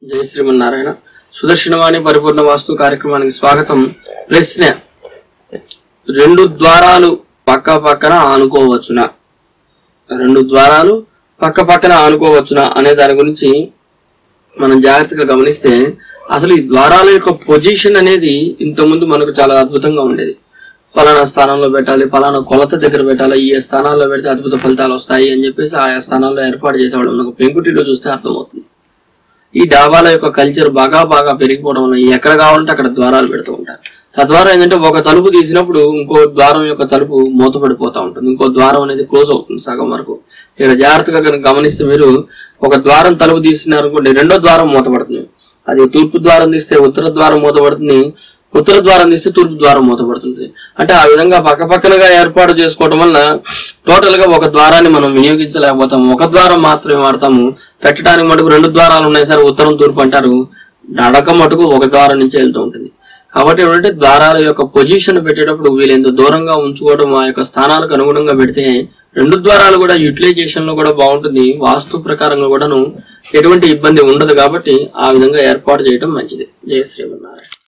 జై శ్రీమన్నారాయణ సుదర్శనవాణి పరిపూర్ణ వాస్తు కార్యక్రమానికి స్వాగతం ప్రశ్న రెండు ద్వారాలు పక్క పక్కన ఆనుకోవచ్చునా రెండు ద్వారాలు పక్క పక్కన ఆనుకోవచ్చునా అనే దాని గురించి మనం జాగ్రత్తగా గమనిస్తే అసలు ఈ ద్వారాల యొక్క పొజిషన్ అనేది ఇంతకుముందు మనకు చాలా అద్భుతంగా ఉండేది ఫలానా స్థానంలో పెట్టాలి ఫలానా కొలత దగ్గర పెట్టాలి ఈ స్థానాల్లో పెడితే అద్భుత ఫలితాలు వస్తాయి అని చెప్పేసి ఆయా స్థానాల్లో ఏర్పాటు చేసేవాడు మనకు పెంకుటిలో చూస్తే అర్థమవుతుంది ఈ డాబాల యొక్క కల్చర్ బాగా బాగా పెరిగిపోవడం వల్ల ఎక్కడ కావాలంటే అక్కడ ద్వారాలు పెడుతూ ఉంటారు తద్వారా ఏంటంటే ఒక తలుపు తీసినప్పుడు ఇంకో ద్వారం యొక్క తలుపు మూతపడిపోతా ఉంటుంది ఇంకో ద్వారం అనేది క్లోజ్ అవుతుంది సగం వరకు ఇక్కడ జాగ్రత్తగా కనుక గమనిస్తే మీరు ఒక ద్వారం తలుపు తీసినారనుకోండి రెండో ద్వారం మూతపడుతుంది అది తూర్పు ద్వారం తీస్తే ఉత్తర ద్వారం మూతపడుతుంది ఉత్తర ద్వారం తీస్తే తూర్పు ద్వారం మూతపడుతుంది అంటే ఆ విధంగా పక్క పక్కనగా ఏర్పాటు చేసుకోవడం వల్ల టోటల్ గా ఒక ద్వారాన్ని మనం వినియోగించలేకపోతాము ఒక ద్వారం మాత్రమే వాడతాము పెట్టడానికి మటుకు రెండు ద్వారాలు ఉన్నాయి సార్ ఉత్తరం తూర్పు అంటారు నడక మటుకు ఒక ద్వారం నుంచి వెళ్తూ ఉంటుంది కాబట్టి ఏంటంటే ద్వారాల యొక్క పొజిషన్ పెట్టేటప్పుడు వీలైనంత దూరంగా ఉంచుకోవడం ఆ యొక్క స్థానాలకు అనుగుణంగా పెడితే రెండు ద్వారాలు కూడా యూటిలైజేషన్ లో కూడా బాగుంటుంది వాస్తు ప్రకారంగా కూడాను ఎటువంటి ఇబ్బంది ఉండదు కాబట్టి ఆ విధంగా ఏర్పాటు చేయడం మంచిది జయ శ్రీమన్నారాయణ